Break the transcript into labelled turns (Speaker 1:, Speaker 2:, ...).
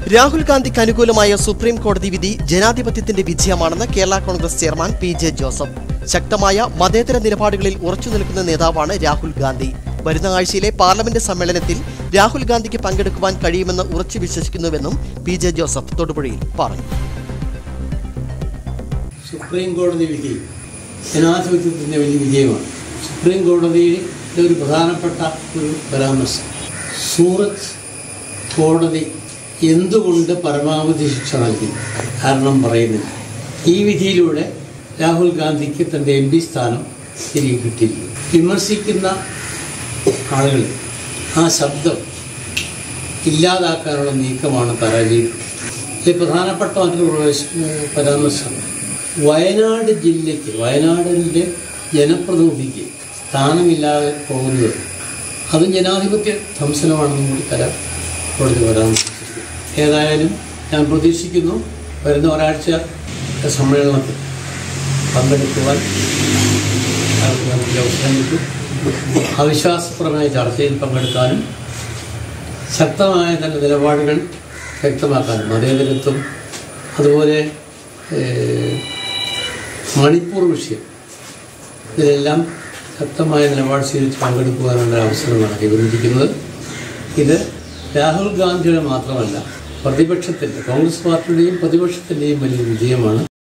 Speaker 1: രാഹുൽ ഗാന്ധിക്ക് അനുകൂലമായ സുപ്രീം കോടതി വിധി ജനാധിപത്യത്തിന്റെ വിജയമാണെന്ന് Kerala Congress chairman P J Joseph ശക്തമായ മതേതര നിലപാടുകളിൽ ഉറച്ചു നിൽക്കുന്ന നേതാവാണ് രാഹുൽ ഗാന്ധി വരുന്ന ആഴ്ചയിലെ പാർലമെന്റ് സമ്മേളനത്തിൽ രാഹുൽ ഗാന്ധിക്ക് പങ്കെടുക്കുവാൻ കഴിയുമെന്ന് ഉറച്ചു വിശ്വസിക്കുന്നുവെന്നും പി ജെ ജോസഫ് തൊടുപുഴയിൽ പറഞ്ഞു
Speaker 2: സുപ്രീം കോടതി വിധി ജനാധിപത്യത്തിൻ്റെ വലിയ വിജയമാണ് സുപ്രീം കോടതിയുടെ ഒരു പ്രധാനപ്പെട്ട ഒരു പരാമർശം സൂറത്ത് കോടതി എന്തുകൊണ്ട് പരമാവധി ശിക്ഷ നൽകി കാരണം പറയുന്നില്ല ഈ വിധിയിലൂടെ രാഹുൽ ഗാന്ധിക്ക് തൻ്റെ എം പി സ്ഥാനം തിരികെ കിട്ടിയിരിക്കുന്നു വിമർശിക്കുന്ന ആളുകൾ ആ ശബ്ദം ഇല്ലാതാക്കാനുള്ള നീക്കമാണ് പരാജയം ഇതിൽ പ്രധാനപ്പെട്ട മറ്റൊരു പ്രവേശ- ഏഹ് പരാമർശം വയനാട് ജില്ലയ്ക്ക് വയനാടിൻ്റെ ജനപ്രതിനിധിക്ക് സ്ഥാനമില്ലാതെ പോകുന്നത് അതും ജനാധിപത്യ ധംസനമാണെന്നും കൂടി കരാർ കോടതി പരാമർശിച്ചിരിക്കുന്നു ഏതായാലും ഞാൻ പ്രതീക്ഷിക്കുന്നു വരുന്ന ഒരാഴ്ച സമ്മേളനത്തിൽ പങ്കെടുക്കുവാൻ അവർക്ക് നമുക്ക് അവസരം കിട്ടും അവിശ്വാസപ്രമായ ചർച്ചയിൽ പങ്കെടുക്കാനും ശക്തമായ തൻ്റെ നിലപാടുകൾ വ്യക്തമാക്കാനും മതേതരത്വം അതുപോലെ ഏഹ്, മണിപ്പൂർ വിഷയം ഇതിലെല്ലാം ശക്തമായ നിലപാട് സ്വീകരിച്ച് പങ്കെടുക്കുവാനുള്ള അവസരമാണ് കൈവരിച്ചിരിക്കുന്നത് ഇത് രാഹുൽ ഗാന്ധിയുടെ മാത്രമല്ല പ്രതിപക്ഷത്തിൻ്റെ കോൺഗ്രസ് പാർട്ടിയുടെയും പ്രതിപക്ഷത്തിൻ്റെയും വലിയ വിജയമാണ്